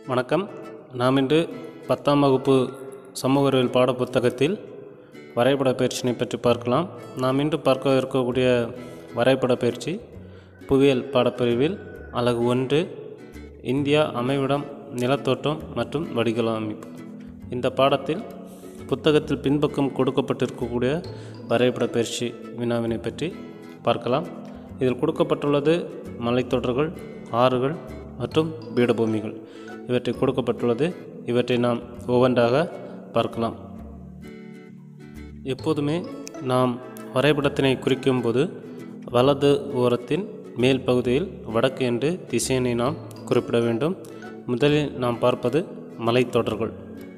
வணக்கம் நாம் இன்று பத்தாம் வகுப்பு சமூக அறிவியல் பாடப்புத்தகத்தில் வரைபட பயிற்சியினை பற்றி பார்க்கலாம் நாம் இன்று பார்க்க இருக்கக்கூடிய வரைபட பயிற்சி புவியியல் பாடப்பிரிவில் அலகு ஒன்று இந்தியா அமைவிடம் நிலத்தோற்றம் மற்றும் வடிகால் அமைப்பு இந்த பாடத்தில் புத்தகத்தில் பின்பக்கம் கொடுக்கப்பட்டிருக்கக்கூடிய வரைபட பயிற்சி வினாவினை பற்றி பார்க்கலாம் இதில் கொடுக்கப்பட்டுள்ளது மலைத்தொடர்கள் ஆறுகள் மற்றும் பீடபூமிகள் இவற்றை கொடுக்கப்பட்டுள்ளது இவற்றை நாம் ஒவ்வொன்றாக பார்க்கலாம் எப்போதுமே நாம் வரைபடத்தினை குறிக்கும்போது வலது ஓரத்தின் மேல் பகுதியில் வடக்கு என்று திசையினை நாம் குறிப்பிட வேண்டும் முதலில் நாம் பார்ப்பது மலைத்தொடர்கள்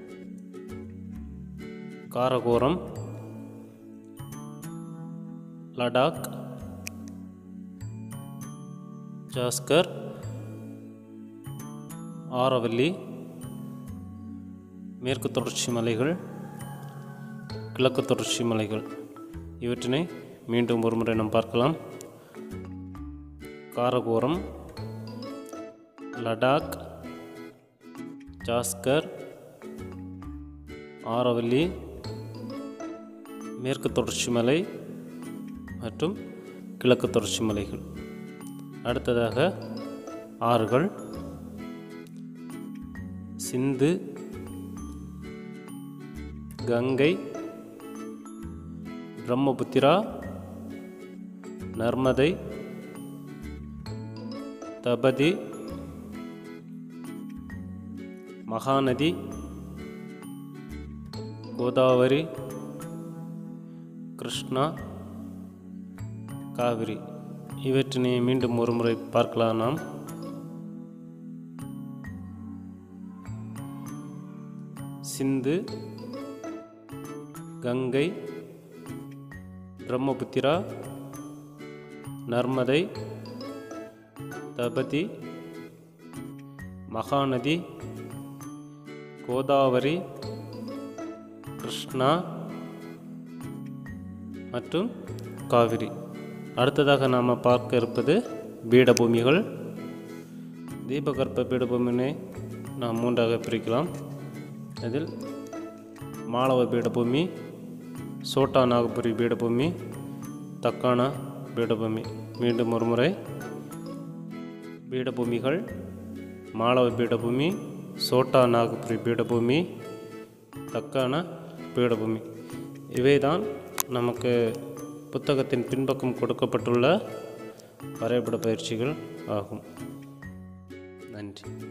காரகோரம் லடாக் ஜாஸ்கர் ஆரவல்லி மேற்கு தொடர்ச்சி மலைகள் கிழக்கு தொடர்ச்சி மலைகள் இவற்றினை மீண்டும் ஒருமுறை நாம் பார்க்கலாம் காரகோரம் லடாக் ஜாஸ்கர் ஆரவல்லி மேற்கு தொடர்ச்சி மலை மற்றும் கிழக்கு தொடர்ச்சி மலைகள் அடுத்ததாக ஆறுகள் சிந்து கங்கை பிரம்மபுத்திரா நர்மதை தபதி மகாநதி கோதாவரி கிருஷ்ணா காவிரி இவற்றினை மீண்டும் ஒருமுறை பார்க்கலாம் நாம் சிந்து கங்கை பிரம்மபுத்திரா நர்மதை தபதி மகாநதி கோதாவரி கிருஷ்ணா மற்றும் காவிரி அடுத்ததாக நாம் பார்க்க இருப்பது பீடபூமிகள் தீபகற்ப பீடபூமியினை நாம் மூன்றாக பிரிக்கலாம் அதில் மாளவ பீடபூமி சோட்டா நாகபுரி பீடபூமி தக்கானா பீடபூமி மீண்டும் ஒரு முறை பீடபூமிகள் மாளவ பீடபூமி சோட்டா நாகபுரி பீடபூமி தக்கான பீடபூமி இவைதான் நமக்கு புத்தகத்தின் பின்பக்கம் கொடுக்கப்பட்டுள்ள வரைபட பயிற்சிகள் ஆகும் நன்றி